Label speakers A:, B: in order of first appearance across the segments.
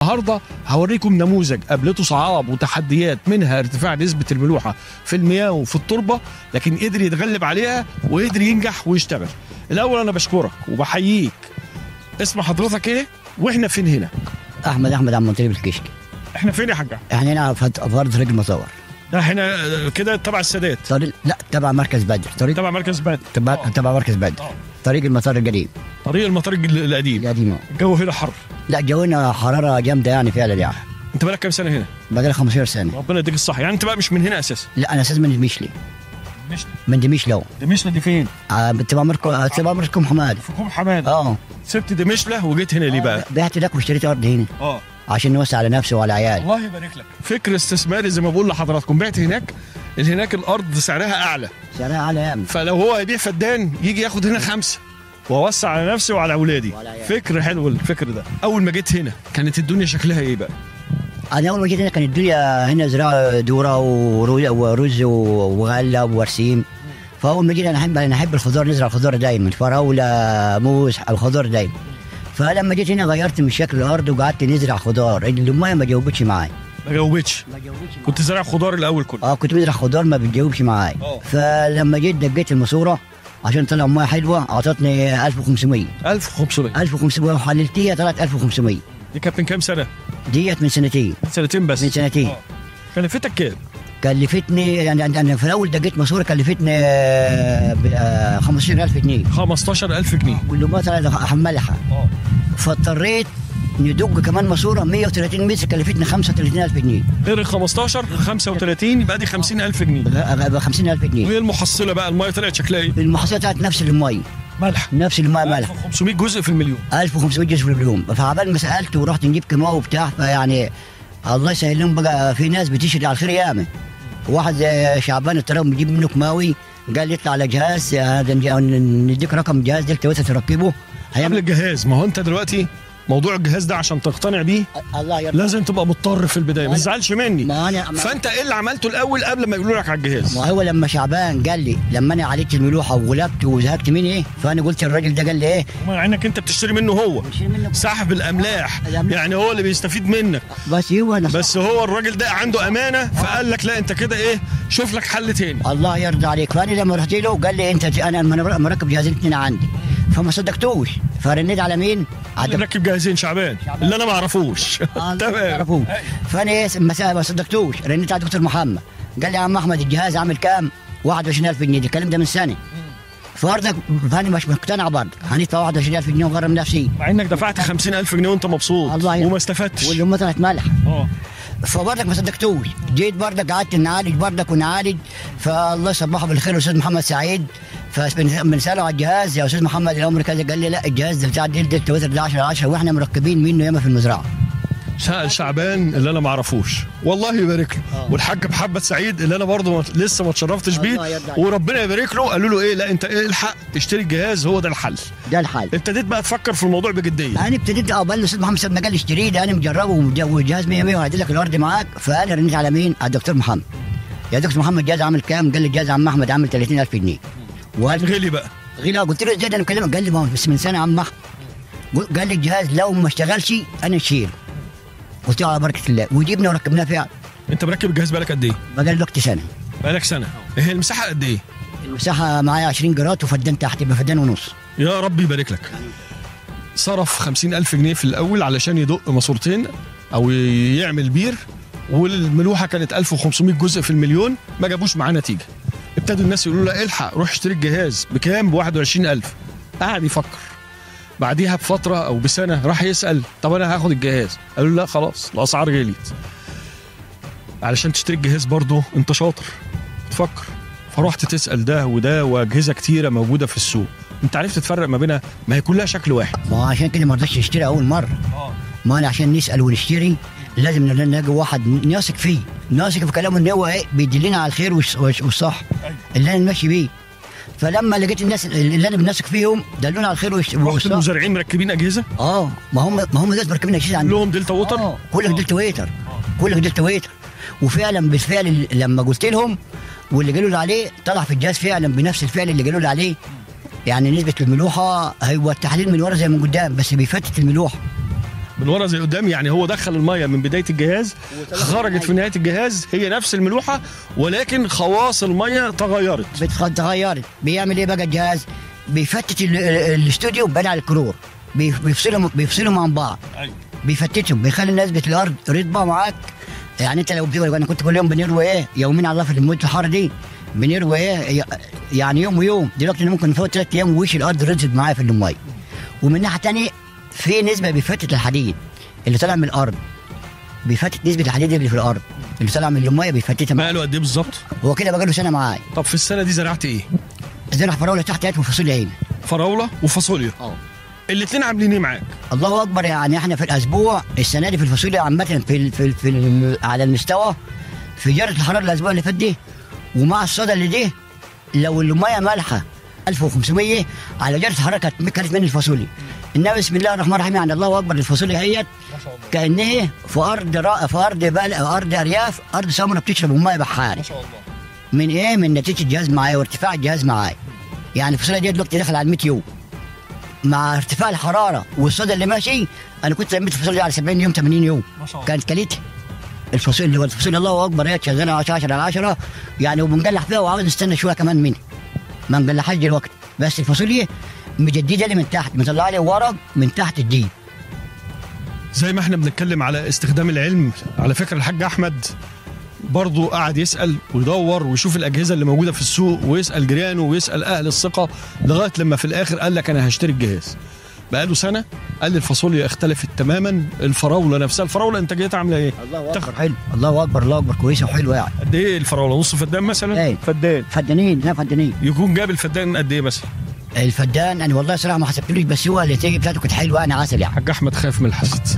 A: النهارده هوريكم نموذج قابلته صعاب وتحديات منها ارتفاع نسبه الملوحه في المياه وفي التربه لكن قدر يتغلب عليها وقدر ينجح ويشتغل الاول انا بشكرك وبحييك اسم حضرتك ايه واحنا فين هنا
B: احمد احمد عم منطلب الكشكي
A: احنا فين يا حاج
B: احنا هنا في في ارض رجل مصور
A: ده هنا كده تبع السادات
B: طريق لا تبع مركز بدر طريق
A: تبع مركز بدر
B: تبع تبع مركز بدر
A: آه.
B: طريق المطار القديم
A: طريق المطار القديم
B: القديم
A: الجو هنا حر
B: لا جونا حراره جامده يعني فعلا يعني
A: انت بقالك كام سنه هنا
B: بقى لي 15 سنه
A: ربنا يديك الصحه يعني انت بقى مش من هنا اساسا
B: لا انا اساس من دمشلي
A: مش
B: من دمشلو
A: دمشق دي فين
B: آه تبع مركز تبع مركز حماد
A: في كوم حماده
B: اه
A: سبت دمشق وجيت هنا ليه بقى
B: بعت هناك واشتريت ارض هنا
A: اه
B: عشان نوسع على نفسي وعلى عيالي
A: الله يبارك لك فكر استثماري زي ما بقول لحضراتكم بعت هناك اللي هناك الارض سعرها اعلى
B: سعرها على يام
A: فلو هو هيبيع فدان يجي ياخد هنا خمسه واوسع على نفسي وعلى اولادي
B: وعلى عيالي.
A: فكر حلو الفكر ده اول ما جيت هنا كانت الدنيا شكلها ايه بقى
B: انا اول ما جيت هنا كانت الدنيا هنا زراعه ذره ورو- ورز وغله وورسيم فاول ما جينا انا احب انا احب الخضار نزرع الخضار دايما فراوله موز الخضار دايما فلما جيت هنا غيرت من شكل الارض وقعدت نزرع خضار الميه ما جاوبتش معايا
A: ما جاوبتش
B: ما جاوبتش
A: كنت زارع خضار الاول كله
B: اه كنت بزرع خضار ما بتجاوبش معايا
A: اه.
B: فلما جيت دقيت الماسوره عشان طلع ميه حلوه اعطتني 1500
A: 1500
B: 1500 وحللتيها طلعت 1500
A: دي كانت من كام سنه
B: ديت من سنتين
A: من سنتين بس
B: من سنتين
A: اه. كلفتك كام
B: كلفتني يعني انا في الاول دقيت ماسوره كلفتني آه، ب- آه، 15000 جنيه
A: 15000 جنيه
B: واللي ما طلعت احملها
A: اه
B: فاضطريت ندق كمان ماسوره 130 متر كلفتني 35000 جنيه
A: غير ال 15 35 يبقى دي 50000 جنيه
B: ب 50000 جنيه
A: وهي المحصله بقى الميه طلعت شكلها ايه؟
B: المحصله بتاعت نفس المي
A: ملح
B: نفس الماء مالها
A: 500 جزء في المليون
B: 1500 جزء في اليوم فعبال ما سالت ورحت نجيب كيماوي وبتاع فيعني الله يسهل لهم بقى في ناس بتشري على الخير ياما واحد زي شعبان التراب بيجيب منه كيماوي قال لي اطلع على جهاز هذا نج- نديك رقم جهاز ده تويتر تركبه
A: قبل
B: هيعمل
A: الجهاز ما هو انت دلوقتي موضوع الجهاز ده عشان تقتنع بيه
B: الله يرضى
A: لازم تبقى مضطر في البدايه ما تزعلش مني
B: ما انا ما
A: فانت ايه اللي عملته الاول قبل ما يقولوا لك على الجهاز
B: ما هو لما شعبان قال لي لما انا عالجت الملوحه وغلبت وزهقت مني ايه فانا قلت الراجل ده قال لي ايه
A: مع انك انت بتشتري منه هو
B: بشيل منه
A: سحب الاملاح
B: الأملاح.
A: يعني هو اللي بيستفيد منك
B: بس هو انا
A: بس هو الراجل ده عنده امانه فقال لك لا انت كده ايه شوف لك حل تاني
B: الله يرضى عليك فانا لما رحت له قال لي انت انا مر- مركب جهازين اتنين عندي فما صدقتوش فرنيت على مين؟ على
A: اللي ركب جهازين شعبان اللي انا ما اعرفوش
B: آه،
A: تمام
B: تعرفوه. فانا ايه ما ما صدقتوش رنيت على دكتور محمد قال لي يا عم احمد الجهاز عامل كام؟ 21000 جنيه ده الكلام ده من سنه فبرضك فانا مش مقتنع برضه هندفع 21000 جنيه وغرم نفسي
A: مع انك دفعت 50000 جنيه وانت مبسوط
B: الله يرضى.
A: وما استفدتش
B: واللي هم طلعت ملح
A: اه
B: فبرضك ما صدقتوش جيت برضك قعدت نعالج برضك ونعالج فالله يصبحه بالخير الاستاذ محمد سعيد فبنساله على الجهاز يا استاذ محمد الامر كذا قال لي لا الجهاز ده بتاع ديل دلتا وتر ده 10 10 واحنا مركبين منه ياما في المزرعه
A: سأل شعبان اللي انا ما اعرفوش والله يبارك له
B: آه.
A: والحاج محمد سعيد اللي انا برضه ما- لسه ما اتشرفتش بيه
B: الله يرضى عليك.
A: وربنا يبارك له قالوا له ايه لا انت ايه الحق اشتري الجهاز هو ده الحل
B: ده الحال
A: ابتديت بقى تفكر في الموضوع بجديه
B: انا ابتديت اقبل الاستاذ محمد سعيد ما قال لي اشتريه ده انا مجربه ومج- والجهاز 100 100 وهدي لك الارض معاك فانا رنيت على مين؟ على الدكتور محمد يا دكتور محمد الجهاز عامل كام؟ قال لي الجهاز عم احمد عامل 30000 جنيه وقال
A: غلي بقى
B: غير قلت له ازاي ده انا بكلمك قال لي ما هو بس من سنه يا عم احمد قل- قال لي الجهاز لو ما اشتغلش انا اشيله قلت له على بركه الله وجبنا وركبناه فعلا
A: انت مركب الجهاز بقالك قد ايه؟
B: بقى لي وقت سنه
A: بقالك سنه هي المساحه قد ايه؟
B: المساحه معايا 20 جرات وفدان تحت يبقى فدان ونص
A: يا رب يبارك لك صرف خمسين ألف جنيه في الأول علشان يدق ماسورتين أو يعمل بير والملوحة كانت 1500 جزء في المليون ما جابوش معاه نتيجة ابتدوا الناس يقولوا له الحق روح اشتري الجهاز بكام ب 21000 قعد يفكر بعديها بفترة أو بسنة راح يسأل طب أنا هاخد الجهاز قالوا له لا خلاص الأسعار غليت علشان تشتري الجهاز برضه أنت شاطر تفكر فرحت تسأل ده وده وأجهزة كتيرة موجودة في السوق أنت عرفت تفرق ما بينها ما هي كلها شكل واحد
B: ما هو عشان كده ما رضيتش اشتري اول مره ما انا عشان نسال ونشتري لازم نلاقي واحد ناثق فيه ناثق في كلامه ان هو ايه بيدلنا على الخير والص- والصح اللي انا ماشي بيه فلما لقيت الناس اللي انا بنثق فيهم دلونا على الخير والش-
A: رحت
B: والصح
A: المزارعين مركبين أجهزة
B: اه ما هم ما هم دول مركبين اجهزه عندهم
A: كلهم دلتا ووتر
B: آه، كلك دلتا ويتر كلك دلتا ويتر وفعلا بالفعل لما قلت لهم واللي قالوا لي عليه طلع في الجهاز فعلا بنفس الفعل اللي قالوا لي عليه يعني نسبة الملوحة هو التحليل من ورا زي من قدام بس بيفتت الملوحة
A: من ورا زي قدام يعني هو دخل الميه من بدايه الجهاز خرجت في نهايه الجهاز هي نفس الملوحه ولكن خواص الميه تغيرت
B: اتغيرت بيعمل ايه بقى الجهاز بيفتت ال- ال- الاستوديو بعيد عن الكرور بيف- بيفصلهم بيفصلهم عن بعض
A: ايوه
B: بيفتتهم بيخلي نسبة الأرض رطبة معاك يعني أنت لو بتقول أنا كنت كل يوم بنروي إيه يومين على الله في المدة الحارة دي بنروي إيه يعني يوم ويوم دلوقتي أنا ممكن نفوت ثلاث أيام وش الأرض رطبت معايا في المية ومن ناحية تانية في نسبة بيفتت الحديد اللي طالع من الأرض بيفتت نسبة الحديد اللي في الأرض اللي طالع من المية بيفتتها معايا.
A: بقى له قد ايه بالظبط
B: هو كده بقى له سنة معايا
A: طب في السنه دي زرعت ايه
B: زرع فراولة تحت هات وفاصوليا هنا
A: فراوله وفاصوليا
B: اه
A: الاثنين عاملين ايه معاك
B: الله اكبر يعني احنا في الاسبوع السنه دي في الفاصوليا عامه في ال في, ال في ال على المستوى في جرة الحراره الاسبوع اللي فات دي ومع الصدى اللي دي لو الميه مالحه 1500 على جرة الحراره كانت كانت من الفاصوليا انما بسم الله الرحمن الرحيم يعني الله اكبر الفاصوليا هي كانها في ارض را في ارض بل ارض ارياف ارض سمراء بتشرب الميه بحاري
A: شاء الله
B: من ايه من نتيجه الجهاز معايا وارتفاع الجهاز معايا يعني الفاصوليا دي دلوقتي داخل على 100 يوم مع ارتفاع الحراره والصدى اللي ماشي انا كنت رميت الفاصوليا على 70 يوم 80 يوم
A: ما شاء الله
B: كانت كليتها الفاصوليا اللي هو الفاصوليا الله اكبر هي شغاله 10 على 10 يعني وبنقلح فيها وعاوز نستنى شويه كمان منها ما نقلحهاش دلوقتي بس الفاصوليا مجدده لي من تحت مطلعه لي ورق من تحت الدين
A: زي ما احنا بنتكلم على استخدام العلم على فكره الحاج احمد برضه قعد يسال ويدور ويشوف الاجهزه اللي موجوده في السوق ويسال جيرانه ويسال اهل الثقه لغايه لما في الاخر قال لك انا هشتري الجهاز بقاله سنه قال لي الفاصوليا اختلفت تماما الفراوله نفسها الفراوله انتاجيتها عامله ايه
B: الله اكبر حلو الله اكبر الله اكبر كويسه وحلوه يعني
A: قد ايه الفراوله نص فدان مثلا
B: ايه.
A: فدان
B: فدانين لا فدانين
A: يكون جاب الفدان قد ايه مثلا
B: الفدان انا والله صراحه ما حسبتلوش بس هو النتيجه بتاعته كانت حلوه انا عسل يعني
A: حاج احمد خايف من الحسد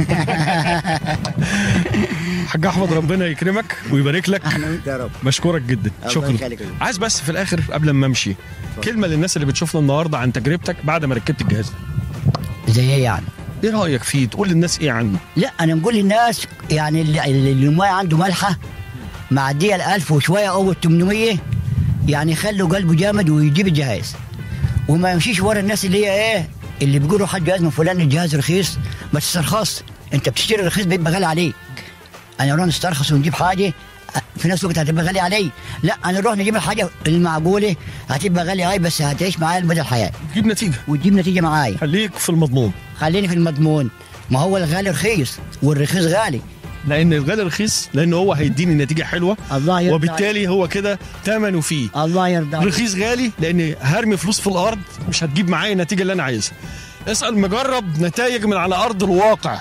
A: حاج احمد ربنا يكرمك ويبارك لك
B: اهلا وانت يا رب
A: مشكورك جدا
B: الله
A: شكرا
B: يخليك.
A: عايز بس في الاخر قبل ما امشي كلمه للناس اللي بتشوفنا النهارده عن تجربتك بعد ما ركبت الجهاز ده
B: زي ايه يعني
A: ايه رايك فيه تقول للناس ايه عنه
B: لا انا نقول للناس يعني اللي, اللي الميه عنده مالحه معديه ال 1000 وشويه او ال 800 يعني يخلوا قلبه جامد ويجيب الجهاز وما يمشيش ورا الناس اللي هي ايه اللي بيقولوا حد جهاز من فلان الجهاز رخيص ما تسترخص انت بتشتري رخيص بيبقى غالي عليك انا نروح نسترخص ونجيب حاجه في نفس الوقت هتبقى غالي علي لا انا نروح نجيب الحاجه المعقوله هتبقى غاليه هاي بس هتعيش معايا لمدى الحياه
A: تجيب نتيجه
B: وتجيب نتيجه معايا
A: خليك في المضمون
B: خليني في المضمون ما هو الغالي رخيص والرخيص غالي
A: لان الغالي رخيص لان هو هيديني نتيجه حلوه
B: الله يرضى
A: وبالتالي هو كده ثمنه فيه
B: الله يرضى عليك.
A: رخيص غالي لان هرمي فلوس في الارض مش هتجيب معايا النتيجه اللي انا عايزها اسال مجرب نتائج من على ارض الواقع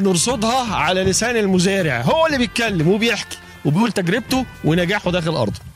A: بنرصدها على لسان المزارع هو اللي بيتكلم وبيحكي وبيقول تجربته ونجاحه داخل ارضه